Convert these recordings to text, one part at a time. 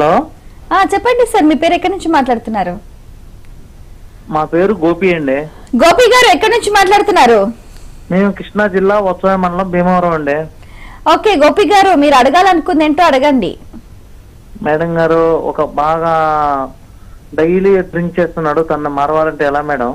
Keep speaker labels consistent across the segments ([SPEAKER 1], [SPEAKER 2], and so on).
[SPEAKER 1] Hello
[SPEAKER 2] ఆ, చెప్పండి sir మీ పేరు ఎక్కడి నుంచి మాట్లాడుతున్నారు
[SPEAKER 1] మా పేరు గోపి అండి
[SPEAKER 2] గోపి గారు ఎక్కడి నుంచి మాట్లాడుతున్నారు
[SPEAKER 1] మేము కృష్ణా జిల్లా ఉత్సవ మండలం భీమవరం అండి
[SPEAKER 2] ఓకే గోపి గారు మీరు అడగాలనుకుంది ఏంటో అడగండి
[SPEAKER 1] మేడం గారు ఒక బాగా డైలీ డ్రింక్ చేస్తున్నాడు తన మారవాలంటే ఎలా మేడం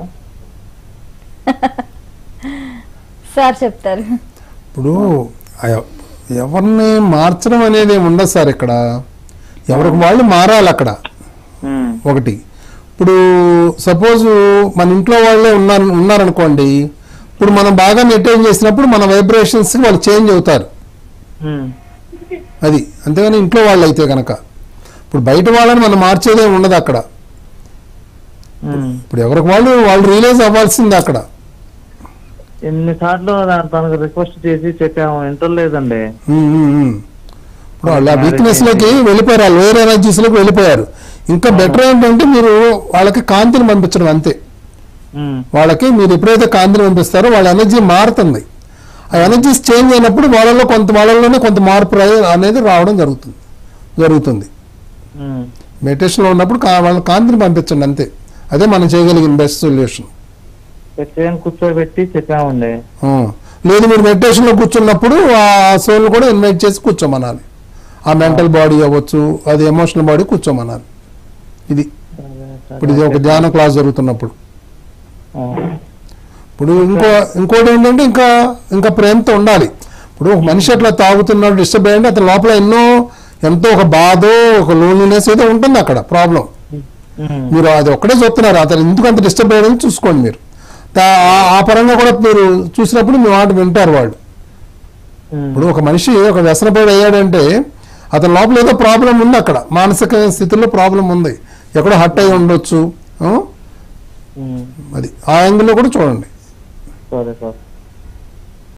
[SPEAKER 2] సార్ చెప్తారు
[SPEAKER 3] ఇప్పుడు ఆ ఎవ- ఎవరిని మార్చడం అనేది ఏమి ఉండదు సార్ ఇక్కడ ఎవరికి వాళ్ళు మారాలి అక్కడ
[SPEAKER 1] ఉమ్,
[SPEAKER 3] ఒకటి ఇప్పుడు సపోజ్ మన ఇంట్లో వాళ్ళే ఉన్నారు ఉన్నారనుకోండి ఇప్పుడు మనం బాగా మెయింటైన్ చేసినప్పుడు మన వైబ్రేషన్స్ వాళ్ళు చేంజ్ అవుతారు
[SPEAKER 1] ఉమ్,
[SPEAKER 3] అది అంతేగాని ఇంట్లో వాళ్ళు అయితే కనుక ఇప్పుడు బయట వాళ్ళని మనం మార్చేదే ఉండదు అక్కడ
[SPEAKER 1] ఉమ్.
[SPEAKER 3] ఇప్పుడు ఎవరికి వాళ్ళు వాళ్ళు రియలైజ్ అవ్వాల్సింది అక్కడ
[SPEAKER 1] ఎన్నిసార్లు దా- తనకు రిక్వెస్ట్ చేసి చెప్పాము వింటలేదండి
[SPEAKER 3] ఉమ్, ఉమ్, ఉమ్. ఇప్పుడు వాళ్ళ వీక్నెస్ లోకి వెళ్ళిపోయారు వాళ్ళు వేరే ఎనర్జీస్ లోకి వెళ్ళిపోయారు ఇంకా బెటర్ ఏంటంటే మీరు వాళ్ళకి కాంతిని పంపించడం అంతే
[SPEAKER 1] ఉమ్,
[SPEAKER 3] వాళ్ళకి మీరు ఎప్పుడైతే కాంతిని పంపిస్తారో వాళ్ళ ఎనర్జీ మారుతుంది ఆ ఎనర్జీస్ చేంజ్ అయినప్పుడు వాళ్ళలో కొంత వాళ్ళలోనే కొంత మార్పు రా- అనేది రావడం జరుగుతుంది జరుగుతుంది
[SPEAKER 1] ఉమ్,
[SPEAKER 3] మెడిటేషన్లో ఉన్నప్పుడు కా- వాళ్ళ కాంతిని పంపించండి అంతే అదే మనం చేయగలిగిన బెస్ట్ సొల్యూషన్
[SPEAKER 1] పెట్టేయని కూర్చోబెట్టి చెప్పామండి
[SPEAKER 3] లేదు మీరు మెడిటేషన్లో కూర్చున్నప్పుడు ఆ సోల్ కూడా ఇన్వైట్ చేసి కూర్చోమనాలి ఆ మెంటల్ బాడీ అవ్వచ్చు అది ఎమోషనల్ బాడీ కూర్చోమనాలి ఇది ఇప్పుడు ఇది ఒక ధ్యాన క్లాస్ జరుగుతున్నప్పుడు
[SPEAKER 1] ఆ,
[SPEAKER 3] ఇప్పుడు ఇంకో ఇంకోటి ఏంటంటే ఇంకా ఇంకా ప్రేమతో ఉండాలి ఇప్పుడు ఒక మనిషి అట్లా తాగుతున్నాడు డిస్టర్బ్ అయ్యండి అతని లోపల ఎన్నో ఎంతో ఒక బాధో ఒక లోన్లీనెస్ ఏదో ఉంటుంది అక్కడ ప్రాబ్లం
[SPEAKER 1] ఉమ్,
[SPEAKER 3] మీరు అది ఒక్కడే చూస్తున్నారు అతను ఎందుకు అంత డిస్టర్బ్ అయ్యాడని చూసుకోండి మీరు దా- ఆ- ఆ పరంగా కూడా మీరు చూసినప్పుడు మీ మాట వింటారు వాళ్ళు
[SPEAKER 1] ఉమ్,
[SPEAKER 3] ఇప్పుడు ఒక మనిషి ఒక వ్యసనపడి అయ్యాడంటే అతని లోపల ఏదో ప్రాబ్లం ఉంది అక్కడ మానసిక స్థితిలో ప్రాబ్లం ఉంది ఎక్కడో హట్ అయి ఉండొచ్చు ఆ?
[SPEAKER 1] ఉమ్.
[SPEAKER 3] అది ఆ యాంగిల్లో కూడా చూడండి
[SPEAKER 1] సరే సార్